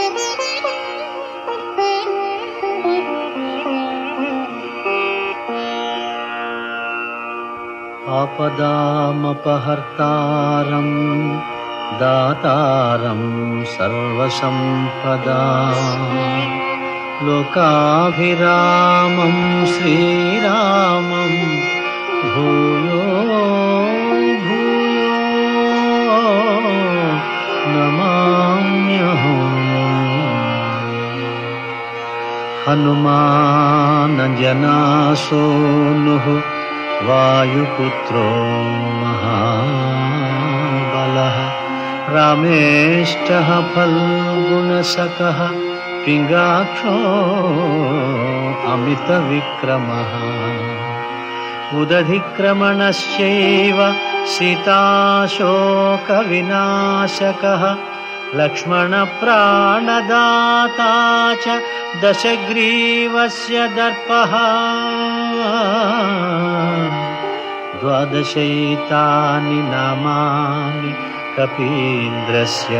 ఆపదామపహర్తారం దాతారం సర్వసంపదా లోకాభిరామం శ్రీరామం భూయో భూయో నమామ్యహం हनुमानजनासूनुः वायुपुत्रो महाबलः रामेष्टः फल्गुणसकः पिङ्गाक्षो अमितविक्रमः उदधिक्रमणश्चैव सीताशोकविनाशकः लक्ष्मणप्राणदाता च दशग्रीवस्य दर्पः द्वादशैतानि नामानि कपीन्द्रस्य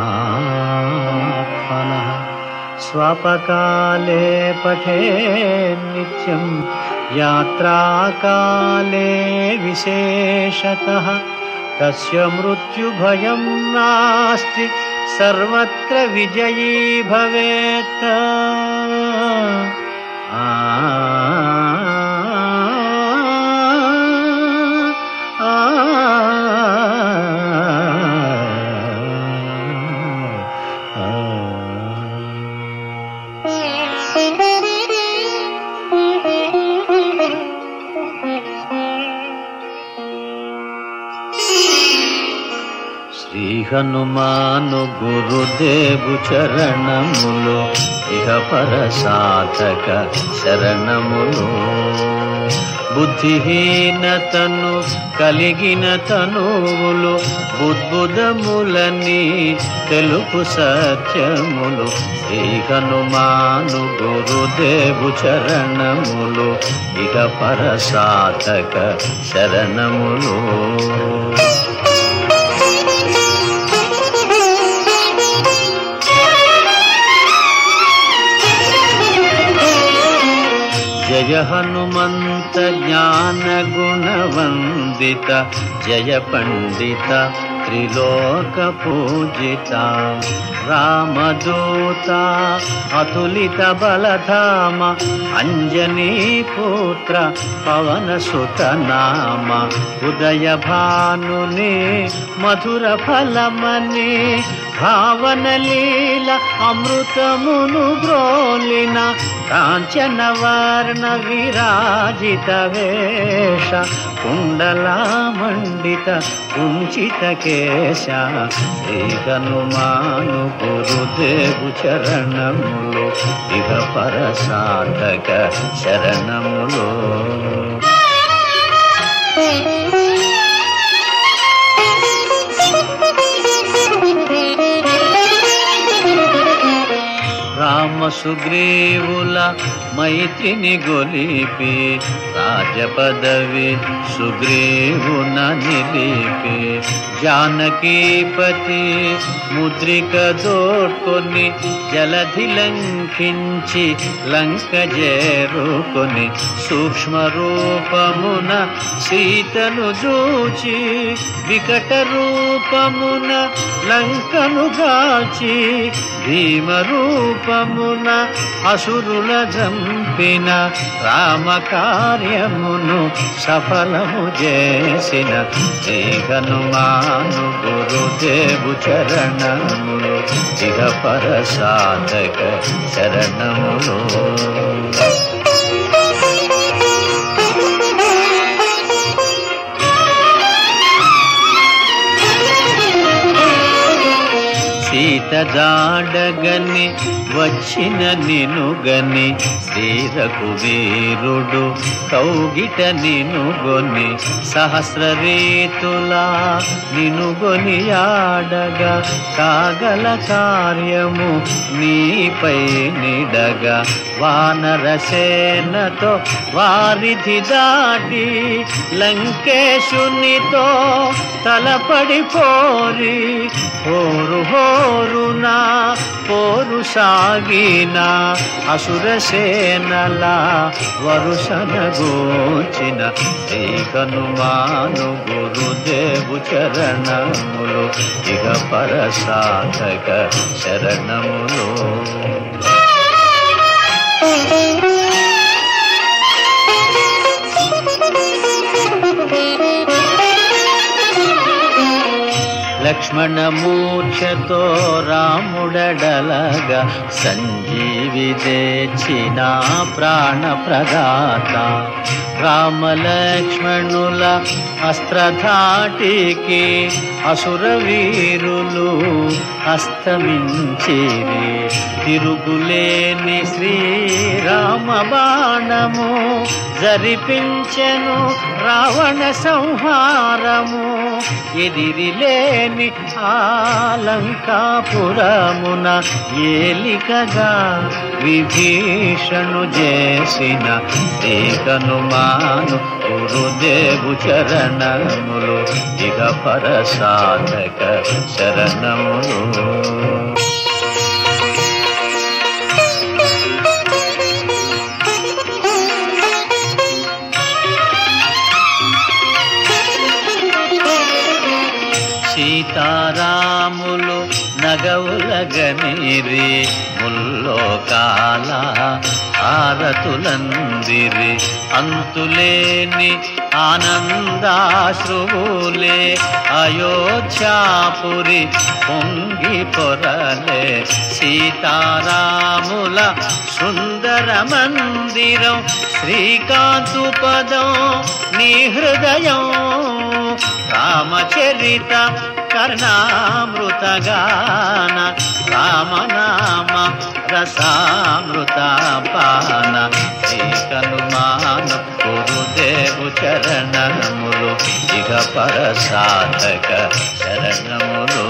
महात्मनः स्वापकाले पठे नित्यं यात्राकाले विशेषतः तस्य मृत्युभयं नास्ति सर्वत्र विजयी भवेत् आ आ శ్రీ హనుమాను గురుదేవు చరణములు ఇహ పర సాధక శరణములు బుద్ధిహీనతను కలిగిన తనువులు బుద్బుదములని తెలుపు సత్యములు శ్రీ హనుమాను గురుదేవు చరణములు ఇహ పర సాధక శరణములు జయ హనుమంత జ్ఞాన గుణవందిత జయ పండిత త్రిలోక పూజిత రామదూత అతులిత బలధామ అంజనీ పుత్ర పవన సుత నామ ఉదయ భానుని మధుర ఫలమని భావన లీల అమృతమును గ్రోలిన కాంచన వర్ణ విరాజిత వేష కుండలా మండిత కుంచిత కేశ శ్రీ హనుమాను గురుదేవు చరణములు ఇహ పర సాధక శరణములు రామ సుగ్రీవుల మైత్రిని గొలిపి రాజపదవి సుగ్రీవున నిలిపి జానకీపతి ముద్రిక దోడ్కొని జలధి లంకించి లంక చేరుకొని సూక్ష్మ రూపమున సీతను చూచి వికట రూపమున లంకను గాచి భీమ రూపమున అసురుల జంపిన రామ కార్యమును సఫలము చేసిన శ్రీ హనుమాను గురుదేవు చరణములు ఇహ పర సాధక శరణములు సీత జాడగని వచ్చిన నినుగని శ్రీరకు వీరుడు కౌగిట నినుగొని సహస్ర రీతులా నినుగొని ఆడగా కాగల కార్యము నీపై నిడగా వానర సేనతో వారిధి దాటి లంకేశునితో తలపడి పోరి హోరు హోరునా పోరు సాగిన అసురసేనల వరుసన గోచిన శ్రీ హనుమాను గురుదేవు చరణములు ఇక పరసాధక శరణములు లక్ష్మణ మూర్ఛతో రాముడడలగా సంజీవి తెచ్చిన ప్రాణ ప్రదాత రామలక్ష్మణుల అస్త్రధాటికి అసుర వీరులు అస్తమించిరి తిరుగులేని శ్రీరామ బాణము జరిపించెను రావణ సంహారము ఎదిరిలేని ఆలంకాపురమున ఏలికగా విభీషణు చేసిన శ్రీకనుమాను గురుదేవు చరణములు ఇక పరసాధక శరణములు సీతారాములు నగవులగనిరి ముల్లోకాల ఆరతులందిరి అంతులేని ఆనందాశ్రువులే అయోధ్యాపురి పొంగి పొరలే సీతారాముల సుందర మందిరం శ్రీకాంతు పదం నీ హృదయం రామచరిత కర్ణామృతగాన రామనామ రసామృత పాన శ్రీకనుమాన గురుదేవు చరణములు ఇక పరసాధక శరణములు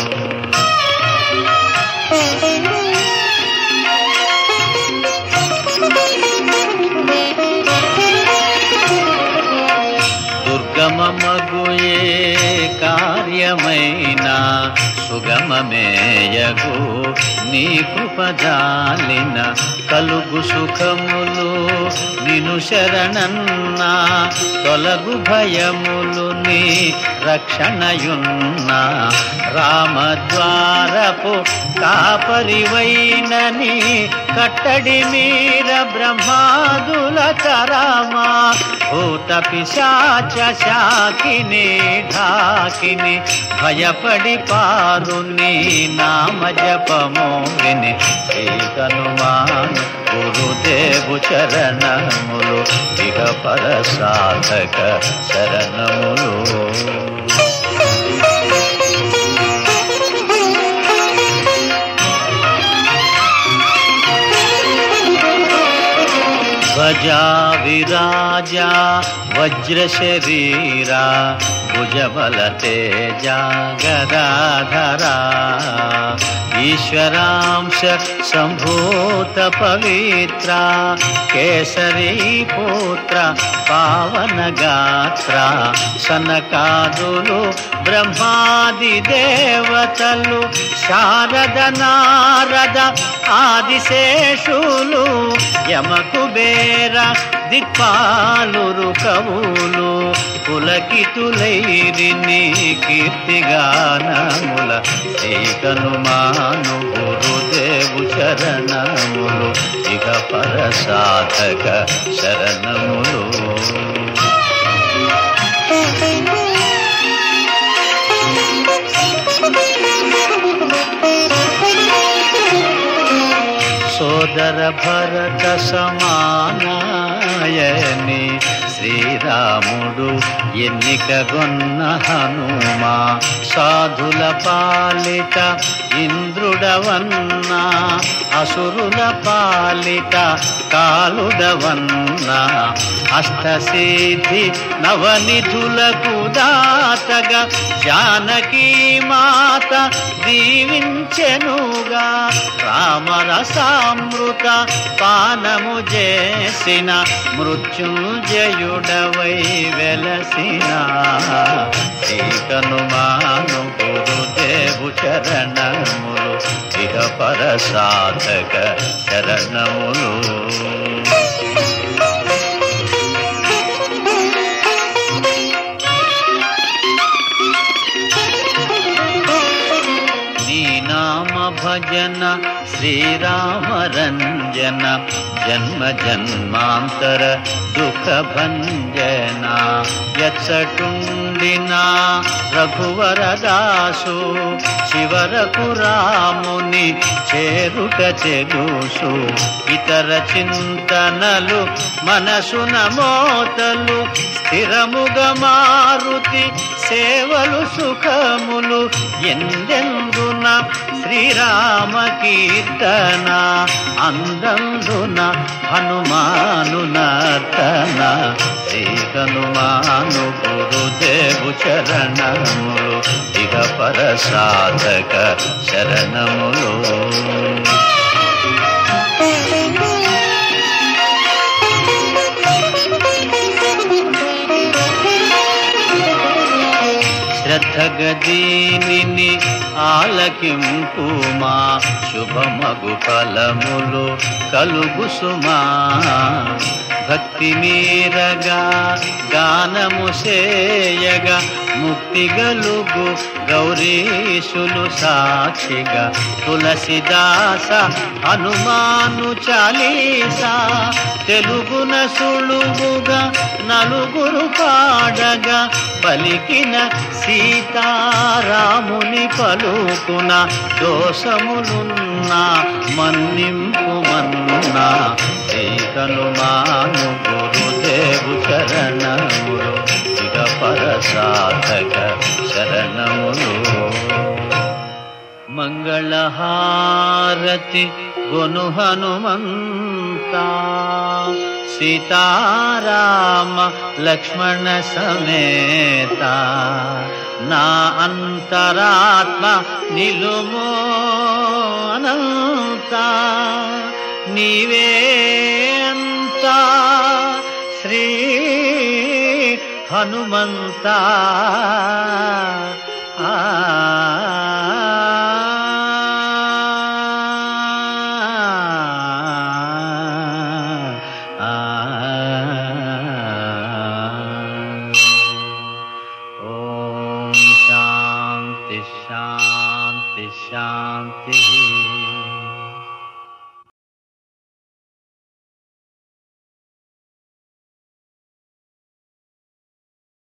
దుర్గమమగుయే కార్యమైన సుగమమేయగు నీ కృపజాలిన కలుగు సుఖములు నిను శరణన్నా తొలగు భయములు నీ రక్షణయున్నా రామద్వారపు కాపరివైనని కట్టడి మీర బ్రహ్మాదుల కరామా భూత పిశాచ శాకిని ఢాకిని భయపడి పారు నీ నామ జపము విని శ్రీకనుమాను గురుదేవు చరణములు ఇక పరసాధక శరణములు ధ్వజా విరాజా వజ్ర శరీరా భుజబల తేజ గదాధరా ఈశ్వరాంశ సంభూత పవిత్ర కేసరీ పుత్ర పావన గాత్ర సనకాదులు బ్రహ్మాది దేవతలు శారద నారద ఆదిశేషులు యమకుబేర దిక్పాలురు కవులు పులకితులైరి నీ కీర్తిగానముల ఏకనుమాను గురుదేవు శరణములు ఇక పరసాధక శరణములు సోదర భరత సమానాయని శ్రీరాముడు ఎన్నికగొన్న హనుమా సాధుల పాలిట ఇంద్రుడవన్నా అసురుల పాలిట కాలుడవన్నా అష్టసిద్ధి నవనిధులకు దాతగా జానకీ మాత దీవించెనుగా రామరసామృత పానము చేసిన మృత్యుంజయుడవై వెలసిన ఏకనుమాను గురుదేవు చరణములు ఇహ ఇక పర సాధక శరణములు నీ నామ భజన శ్రీరామ రంజన జన్మ జన్మాంతర దుఃఖ భంజన ఎచ్చటుండినా రఘువరదాసు చివరకు రాముని చేరుట చెగుసు ఇతర చింతనలు మనసున మోతలు స్థిరముగా మారుతి సేవలు సుఖములు ఎందెందున శ్రీరామ కీర్తన అందందున హనుమాను నర్తన శ్రీ హనుమాను గురుదేవు చరణములు ఇక పర సాధక శరణములు శ్రద్ధగదీనిని ఆలకింపు మా శుభమగు ఫలములు కలుగు సుమా భక్తి మీరగా గానము సేయగా ముక్తి గలుగు గౌరీశులు సాక్షిగా తులసిదాస హనుమాను చాలీసా తెలుగున సులువుగా నలుగురు పాడగా పలికిన సీతారాముని పలుకున దోషములున్నా మన్నింపు మన్నా శ్రీ హనుమాను గురుదేవు శరణములు ఇక పర సాధక శరణములు మంగళహారతి గొను హనుమంత సీతారామ లక్ష్మణ సమేత నా అంతరాత్మ నిలుమో అనంత నీవే అంత శ్రీ హనుమంత ఆ ఓం శాంతి శాంతి శాంతి